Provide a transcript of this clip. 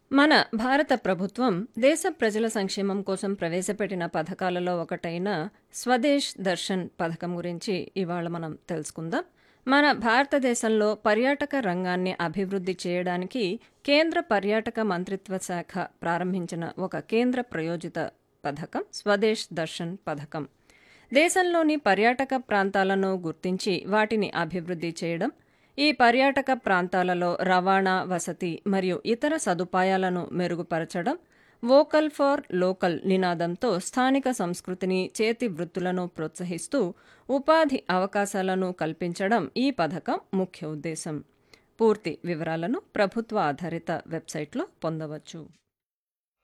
మన భారత ప్రభుత్వం దేశ ప్రజల సంక్షేమం కోసం ప్రవేశపెట్టిన పథకాలలో ఒకటైన స్వదేశ్ దర్శన్ పథకం గురించి ఇవాళ మనం తెలుసుకుందాం మన భారతదేశంలో పర్యాటక రంగాన్ని అభివృద్ధి చేయడానికి కేంద్ర పర్యాటక మంత్రిత్వ శాఖ ప్రారంభించిన ఒక కేంద్ర ప్రయోజిత పథకం స్వదేశ్ దర్శన్ పథకం దేశంలోని పర్యాటక ప్రాంతాలను గుర్తించి వాటిని అభివృద్ధి చేయడం ఈ పర్యాటక ప్రాంతాలలో రవాణా వసతి మరియు ఇతర సదుపాయాలను మెరుగుపరచడం వోకల్ ఫర్ లోకల్ నినాదంతో స్థానిక సంస్కృతిని చేతి వృత్తులను ప్రోత్సహిస్తూ ఉపాధి అవకాశాలను కల్పించడం ఈ పథకం ముఖ్య ఉద్దేశం పూర్తి వివరాలను ప్రభుత్వ ఆధారిత వెబ్సైట్లో పొందవచ్చు